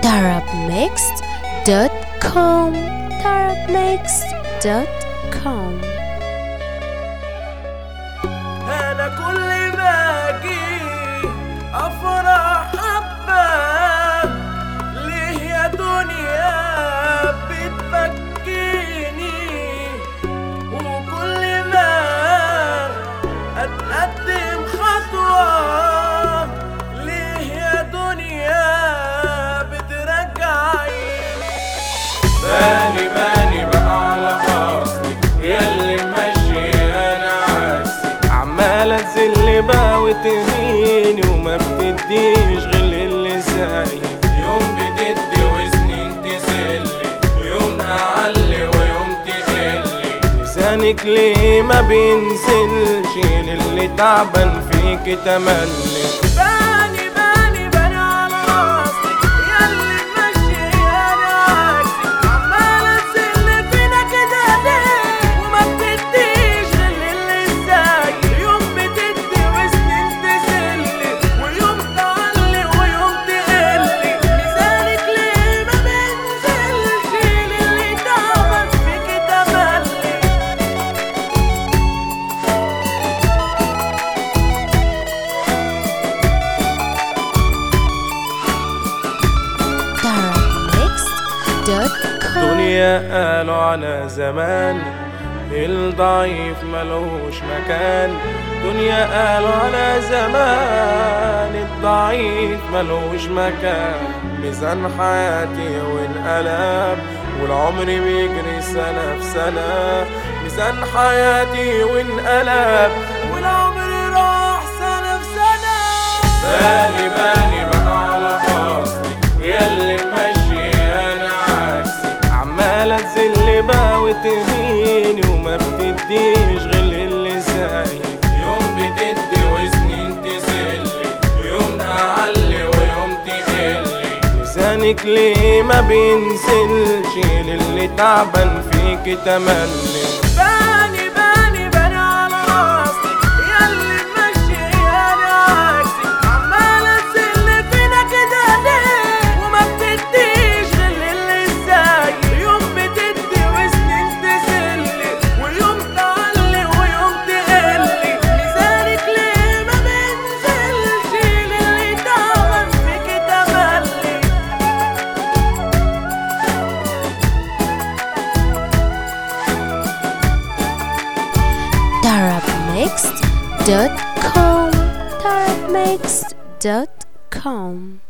darabmixed.com darabmixed.com انا كل ما اجي افرح حبه ليه يا دنيا بتبكيني وكل ما اتقدم خطوه ليه يا دنيا بترجعيني بالي بالي بقى على خاصني ياللي ماشي انا عكسي عمالة تزل بقى وتهيني وما بتديش غير اللي زيي يوم بتدي وسنين تسلي ويوم اعلي ويوم تقلي لسانك ليه ما بينزلش للي تعبان فيك تملي باني باني باني على راسي ياللي ماشي انا عكسي عمالة تسل فينا كده ليه وما بتديش غير اللي زي يوم بتدي وسنين تسلي ويوم تعلي ويوم تقلي ميزانك ليه ما بينزلش للي تعبان فيك تملي darabmixed.com دنيا قالوا على زمان الضعيف ملوش مكان دنيا قالوا على زمان الضعيف ملوش مكان ميزان حياتي وانقلب والعمر بيجري سنة في سنة ميزان حياتي وانقلب والعمر راح سنة في سنة بالي بالي بقى على خاصني ياللي ماشي انا عكسي عمالة تزل بقى وتهيني وما بتديش غير اللي زي يوم بتدي وسنين تسلي ويوم تعلي ويوم تقلي لسانك ليه ما بينزلش للي تعبان فيك تملي باني باني باني على راسي ياللي ماشي انا عكسي عمالة تسل فينا كده ليه وما بتديش غير اللي زي يوم بتدي وسنين تسلي ويوم تعلي ويوم تقلي ميزانك ليه ما بينزلش للي تعبان فيك تملي darabmixed.com darabmixed.com